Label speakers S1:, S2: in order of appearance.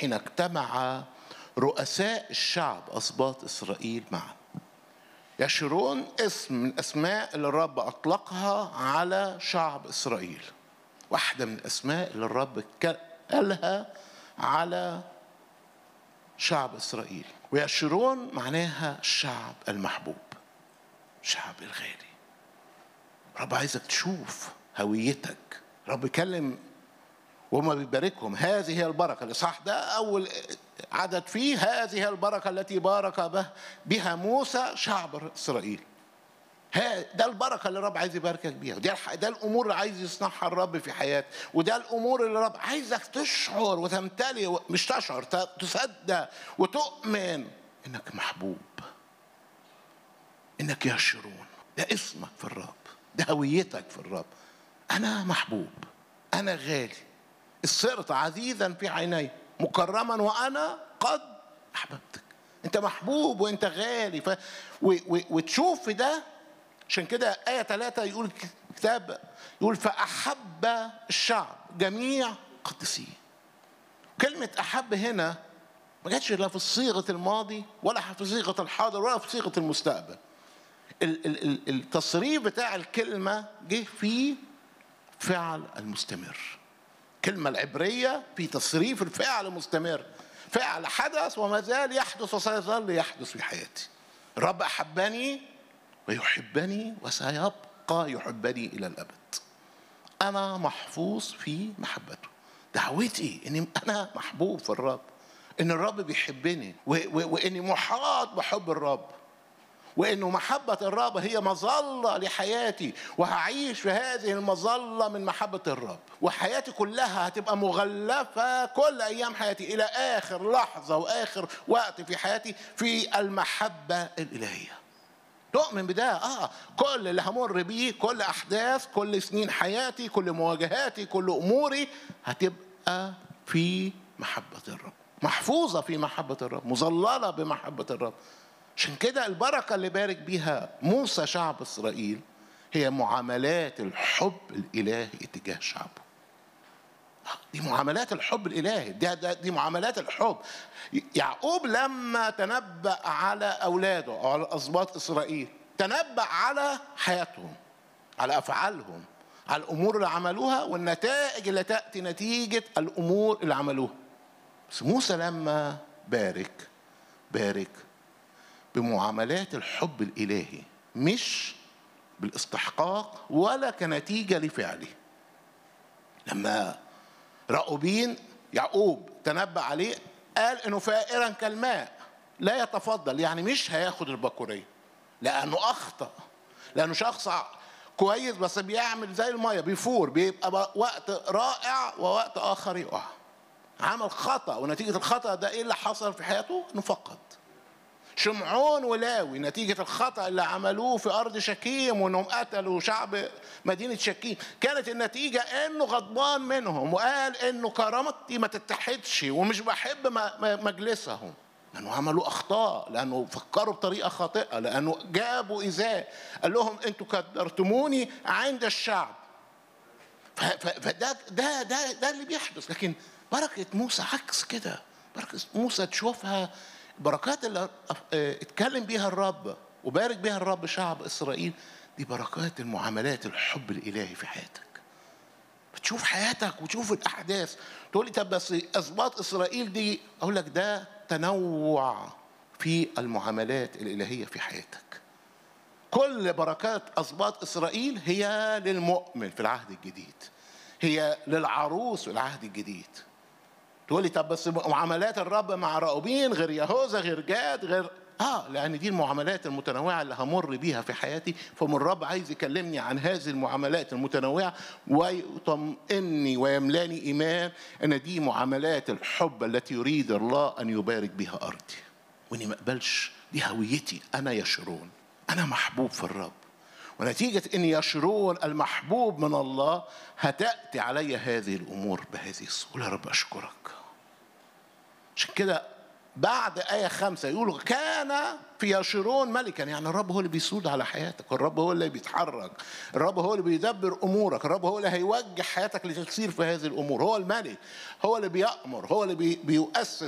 S1: حين اجتمع رؤساء الشعب أسباط إسرائيل معا يشرون اسم من أسماء اللي الرب أطلقها على شعب إسرائيل واحدة من الأسماء اللي الرب قالها على شعب إسرائيل ويشرون معناها الشعب المحبوب الشعب الغالي رب عايزك تشوف هويتك رب يكلم وما بيباركهم هذه هي البركة الإصحاح ده أول عدد فيه هذه هي البركة التي بارك بها موسى شعب إسرائيل ده البركه اللي الرب عايز يباركك بيها ده ده الامور اللي عايز يصنعها الرب في حياتك وده الامور اللي الرب عايزك تشعر وتمتلي مش تشعر تصدق وتؤمن انك محبوب انك يشرون ده اسمك في الرب ده هويتك في الرب انا محبوب انا غالي صرت عزيزا في عيني مكرما وانا قد احببتك انت محبوب وانت غالي ف... و... و... وتشوف في ده عشان كده آية ثلاثة يقول كتاب يقول فأحب الشعب جميع قدسيه كلمة أحب هنا ما جاتش لا في صيغة الماضي ولا في صيغة الحاضر ولا في صيغة المستقبل التصريف بتاع الكلمة جه في فعل المستمر الكلمة العبرية في تصريف الفعل المستمر فعل حدث وما زال يحدث وسيظل يحدث في حياتي الرب أحبني ويحبني وسيبقى يحبني إلى الأبد أنا محفوظ في محبته دعوتي إني أنا محبوب في الرب إن الرب بيحبني وإني محاط بحب الرب وانه محبه الرب هي مظله لحياتي وهعيش في هذه المظله من محبه الرب وحياتي كلها هتبقى مغلفه كل ايام حياتي الى اخر لحظه واخر وقت في حياتي في المحبه الالهيه تؤمن بده اه كل اللي همر بيه كل احداث كل سنين حياتي كل مواجهاتي كل اموري هتبقى في محبه الرب محفوظه في محبه الرب مظلله بمحبه الرب عشان كده البركه اللي بارك بيها موسى شعب اسرائيل هي معاملات الحب الالهي اتجاه شعبه دي معاملات الحب الالهي دي, دي, دي معاملات الحب يعقوب لما تنبأ على اولاده او على اسباط اسرائيل تنبأ على حياتهم على افعالهم على الامور اللي عملوها والنتائج اللي تاتي نتيجه الامور اللي عملوها بس موسى لما بارك بارك بمعاملات الحب الالهي مش بالاستحقاق ولا كنتيجه لفعله لما راؤوبين يعقوب تنبأ عليه قال انه فائرا كالماء لا يتفضل يعني مش هياخد البكوريه لانه اخطا لانه شخص كويس بس بيعمل زي الميه بيفور بيبقى وقت رائع ووقت اخر يقع عمل خطا ونتيجه الخطا ده ايه اللي حصل في حياته انه فقد شمعون ولاوي نتيجة الخطأ اللي عملوه في أرض شكيم وإنهم قتلوا شعب مدينة شكيم كانت النتيجة إنه غضبان منهم وقال إنه كرامتي ما تتحدش ومش بحب مجلسهم لأنه عملوا أخطاء لأنه فكروا بطريقة خاطئة لأنه جابوا إزاء قال لهم أنتوا كدرتموني عند الشعب فده ده ده ده اللي بيحدث لكن بركة موسى عكس كده بركة موسى تشوفها البركات اللي اتكلم بيها الرب وبارك بيها الرب شعب اسرائيل دي بركات المعاملات الحب الالهي في حياتك بتشوف حياتك وتشوف الاحداث تقول لي طب بس اسباط اسرائيل دي اقول لك ده تنوع في المعاملات الالهيه في حياتك كل بركات اسباط اسرائيل هي للمؤمن في العهد الجديد هي للعروس في العهد الجديد تقول لي طب بس معاملات الرب مع راؤوبين غير يهوذا غير جاد غير اه لان دي المعاملات المتنوعه اللي همر بيها في حياتي فمن الرب عايز يكلمني عن هذه المعاملات المتنوعه ويطمئني ويملاني ايمان ان دي معاملات الحب التي يريد الله ان يبارك بها ارضي واني ما اقبلش دي هويتي انا يشرون انا محبوب في الرب ونتيجة أن يشرون المحبوب من الله هتأتي علي هذه الأمور بهذه السهولة يا رب أشكرك عشان كده بعد آية خمسة يقولوا كان في يشيرون ملكا يعني الرب هو اللي بيسود على حياتك الرب هو اللي بيتحرك الرب هو اللي بيدبر أمورك الرب هو اللي هيوجه حياتك لتسير في هذه الأمور هو الملك هو اللي بيأمر هو اللي بي بيؤسس